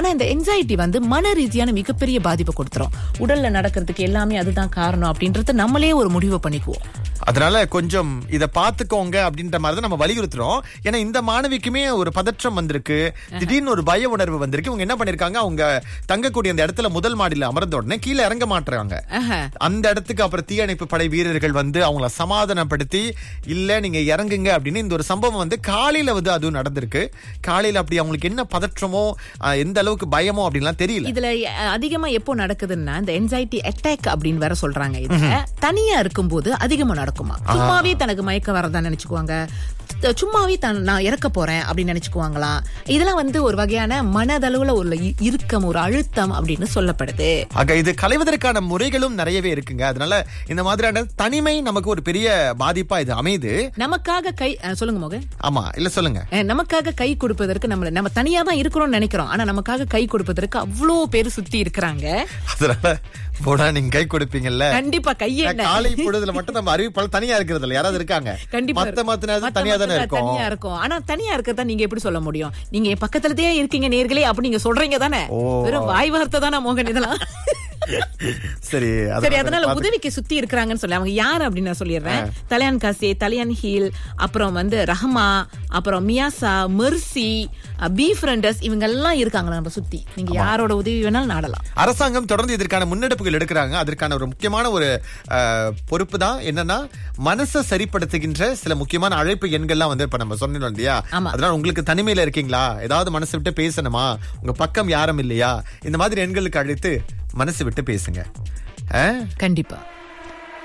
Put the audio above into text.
ஆனா இந்த என்சைட்டி வந்து மன ரீதியான மிகப்பெரிய பாதிப்பை கொடுத்துரும் உடல்ல நடக்கிறதுக்கு எல்லாமே அதுதான் காரணம் அப்படின்றத நம்மளே ஒரு முடிவு பண்ணிக்குவோம் அதனால கொஞ்சம் இத பாத்துக்கோங்க அப்படின்ற மாதிரி தான் நம்ம வலியுறுத்துறோம் ஏன்னா இந்த மாணவிக்குமே ஒரு பதற்றம் வந்திருக்கு திடீர்னு ஒரு பய உணர்வு வந்திருக்கு இவங்க என்ன பண்ணிருக்காங்க அவங்க தங்கக்கூடிய அந்த இடத்துல முதல் மாடியில அமர்ந்த உடனே கீழே இறங்க மாட்டுறாங்க ஆஹா. அந்த இடத்துக்கு அப்புறம் தீயணைப்பு படை வீரர்கள் வந்து அவங்கள சமாதானப்படுத்தி இல்ல நீங்க இறங்குங்க அப்படின்னு இந்த ஒரு சம்பவம் வந்து காலையில வந்து அதுவும் நடந்திருக்கு காலையில அப்படி அவங்களுக்கு என்ன பதற்றமோ அஹ், எந்த அளவுக்கு பயமோ அப்படின்லாம் தெரியல இதுல அஹ், அதிகமா எப்போ நடக்குதுன்னா இந்த என்சைட்டி அட்டாக் அப்படின்னு வேற சொல்றாங்க இதுல தனியா இருக்கும்போது அதிகமா நடக்குமா சும்மாவே தனக்கு மயக்க வரதா நினைச்சுக்குவாங்க த- சும்மாவே தான் நான் இறக்க போறேன் அப்படின்னு நினைச்சுக்குவாங்களாம் இதெல்லாம் வந்து ஒரு வகையான மனதளவுல ஒரு இ- இறுக்கம் ஒரு அழுத்தம் அப்படின்னு சொல்லப்படுது ஆக இது களைவதற்கான முறைகளும் நிறையவே இருக்குங்க அதனால இந்த மாதிரியான தனிமை நமக்கு ஒரு பெரிய பாதிப்பா இது அமையுது நமக்காக கை அஹ், சொல்லுங்க மோகன் ஆமா இல்ல சொல்லுங்க அஹ், நமக்காக கை கொடுப்பதற்கு நம்மள நம்ம தனியா தான் இருக்கிறோம்னு நினைக்கிறோம் ஆனா நமக்காக கை கொடுப்பதற்கு அவ்வளோ பேர் சுத்தி இருக்கிறாங்க அதனால போடா நீங்க கை கொடுப்பீங்கல்ல கண்டிப்பா கையே ஏன்னா, காலை பொழுதுல மட்டும் நம்ம அறிவிப்பாளர் தனியா இருக்கிறது இல்ல யாராவது இருக்காங்க கண்டிப்பா மத்த மத்த நேரத்துல மத்த தனியா தானே மத்த இருக்கும் தனியா இருக்கும் ஆனா தனியா இருக்கிறதா நீங்க எப்படி சொல்ல முடியும் நீங்க என் பக்கத்துலதே இருக்கீங்க நேர்களே அப்படி நீங்க சொல்றீங்க தானே ஓ. வெறும் வாய் வார்த்தை தானே மோகன் இதெல்லாம் சரி சரி அதனால அதனால பாத்து- உதவிக்கு சுத்தி இருக்கிறாங்கன்னு சொல்லி அவங்க யார் அப்படின்னு நான் சொல்லிடுறேன் தலியான் காசே தலியான் ஹீல் அப்புறம் வந்து ரஹ்மா அப்புறம் மியாசா மெர்சி பி ஃப்ரெண்டர்ஸ் இவங்க எல்லாம் இருக்காங்க நம்ம சுத்தி நீங்க யாரோட உதவி வேணாலும் நாடலாம் அரசாங்கம் தொடர்ந்து இதற்கான முன்னெடுப்புகள் எடுக்கிறாங்க அதற்கான ஒரு முக்கியமான ஒரு அஹ், பொறுப்பு தான் என்னன்னா மனசை சரிப்படுத்துகின்ற சில முக்கியமான அழைப்பு எண்கள்லாம் வந்து இப்ப நம்ம சொன்னோம் இல்லையா ஆமா. அதனால உங்களுக்கு தனிமையில இருக்கீங்களா ஏதாவது மனசு விட்டு பேசணுமா உங்க பக்கம் யாரும் இல்லையா இந்த மாதிரி எண்களுக்கு அழைத்து மனசு விட்டு பேசுங்க அஹ்? கண்டிப்பா